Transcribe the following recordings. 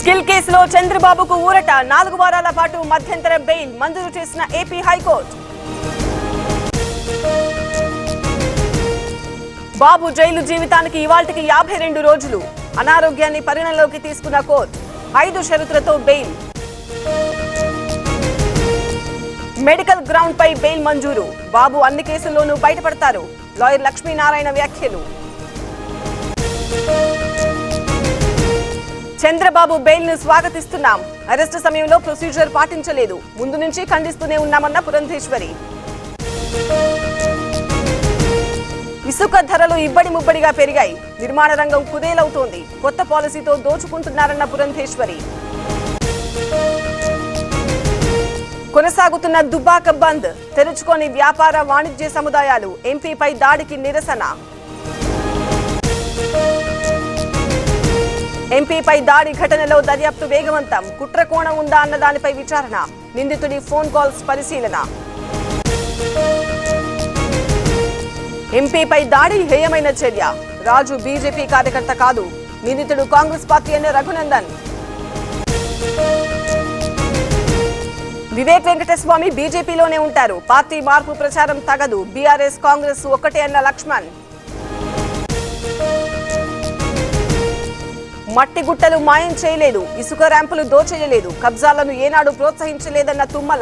skill కేసులో చంద్రబాబుకు ఊరట నాలుగు వారాల పాటు మధ్యంతర బెయిల్ మంజూరు చేసిన ఏపీ హైకోర్టు బాబు జైలు జీవితానికి ఇవాల్టికి యాభై రెండు రోజులు అనారోగ్యాన్ని పరిగణలోకి తీసుకున్న కోర్టు ఐదు షరతులతో బెయిల్ మెడికల్ గ్రౌండ్ పై బెయిల్ మంజూరు బాబు అన్ని కేసుల్లోనూ బయటపడతారు లాయర్ లక్ష్మీనారాయణ వ్యాఖ్యలు చంద్రబాబు బెయిల్ ను స్వాగతిస్తున్నాం అరెస్టు సమయంలో ప్రొసీజర్ పాటించలేదు ముందు నుంచి ఖండిస్తూనే ఉన్నామన్న పురంధేశ్వరి ఇసుక ధరలు ఇబ్బడి ముబ్బడిగా పెరిగాయి నిర్మాణ రంగం కుదేలవుతోంది కొత్త పాలసీతో దోచుకుంటున్నారన్న పురంధేశ్వరి కొనసాగుతున్న దుబ్బాక బంద్ తెరుచుకొని వ్యాపార వాణిజ్య సముదాయాలు ఎంపీపై దాడికి నిరసన ఎంపీపై దాడి ఘటనలో దర్యాప్తు వేగవంతం కుట్ర కోణం ఉందా అన్న దానిపై విచారణ నిందితుడి ఫోన్ కాల్స్ పరిశీలన ఎంపీపై దాడి హేయమైన చర్య రాజు బీజేపీ కార్యకర్త కాదు నిందితుడు కాంగ్రెస్ పార్టీ అనే రఘునందన్ వివేక్ వెంకటస్వామి బీజేపీలోనే ఉంటారు పార్టీ మార్పు ప్రచారం తగదు బీఆర్ఎస్ కాంగ్రెస్ ఒక్కటే అన్న లక్ష్మణ్ మట్టి గుట్టలు మాయం చేయలేదు ఇసుక ర్యాంపులు దోచేయలేదు కబ్జాలను ఏనాడు ప్రోత్సహించలేదన్న తుమ్మల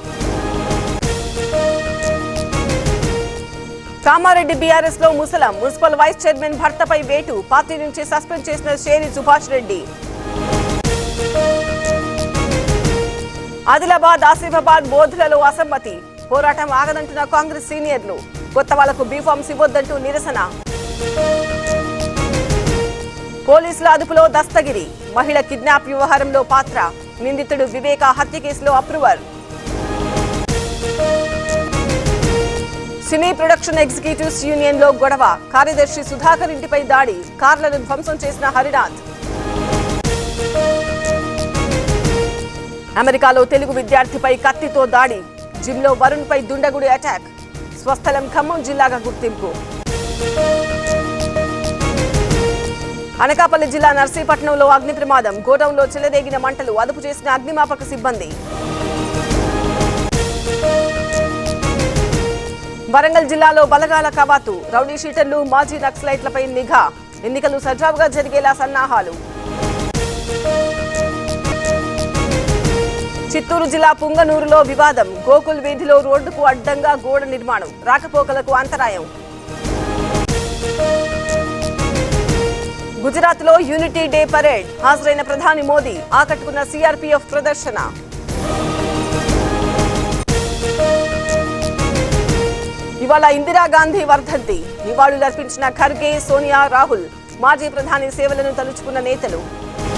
కామారెడ్డి బీఆర్ఎస్ లో ముసలం మున్సిపల్ వైస్ చైర్మన్ భర్తపై వేటు పార్టీ నుంచి సస్పెండ్ చేసిన షేరి సుభాష్ రెడ్డి ఆదిలాబాద్ ఆసిఫాబాద్ బోధులలో అసమ్మతి పోరాటం ఆగదంటున్న కాంగ్రెస్ సీనియర్లు కొత్త వాళ్లకు బీఫామ్స్ ఇవ్వొద్దంటూ నిరసన పోలీసుల అదుపులో దస్తగిరి మహిళ కిడ్నాప్ వ్యవహారంలో పాత్ర నిందితుడు వివేక హత్య కేసులో approver cine production executives union లో గొడవ కార్యదర్శి సుధాకర్ ఇంటిపై దాడి కార్లను ధ్వంసం చేసిన హరినాథ్ అమెరికాలో తెలుగు విద్యార్థిపై కత్తితో దాడి జిమ్లో వరుణ్ పై దుండగుడి అటాక్ స్వస్థలం ఖమ్మం జిల్లాగా గుర్తింపు అనకాపల్లి జిల్లా నర్సీపట్నంలో అగ్ని ప్రమాదం గోడౌన్లో చెలరేగిన మంటలు అదుపు చేసిన అగ్నిమాపక సిబ్బంది వరంగల్ జిల్లాలో బలగాల కవాతు రౌడీ షీటర్లు మాజీ నక్సలైట్లపై నిఘా ఎన్నికలు సజావుగా జరిగేలా సన్నాహాలు చిత్తూరు జిల్లా పుంగనూరులో వివాదం గోకుల్ వీధిలో రోడ్డుకు అడ్డంగా గోడ నిర్మాణం రాకపోకలకు అంతరాయం గుజరాత్ లో యూనిటీ డే పరేడ్ హాజరైన ప్రధాని మోదీ ఆకట్టుకున్న సిఆర్పీఎఫ్ ప్రదర్శన ఇవాళ ఇందిరాగాంధీ వర్ధంతి నివాళులర్పించిన ఖర్గే సోనియా రాహుల్ మాజీ ప్రధాని సేవలను తలుచుకున్న నేతలు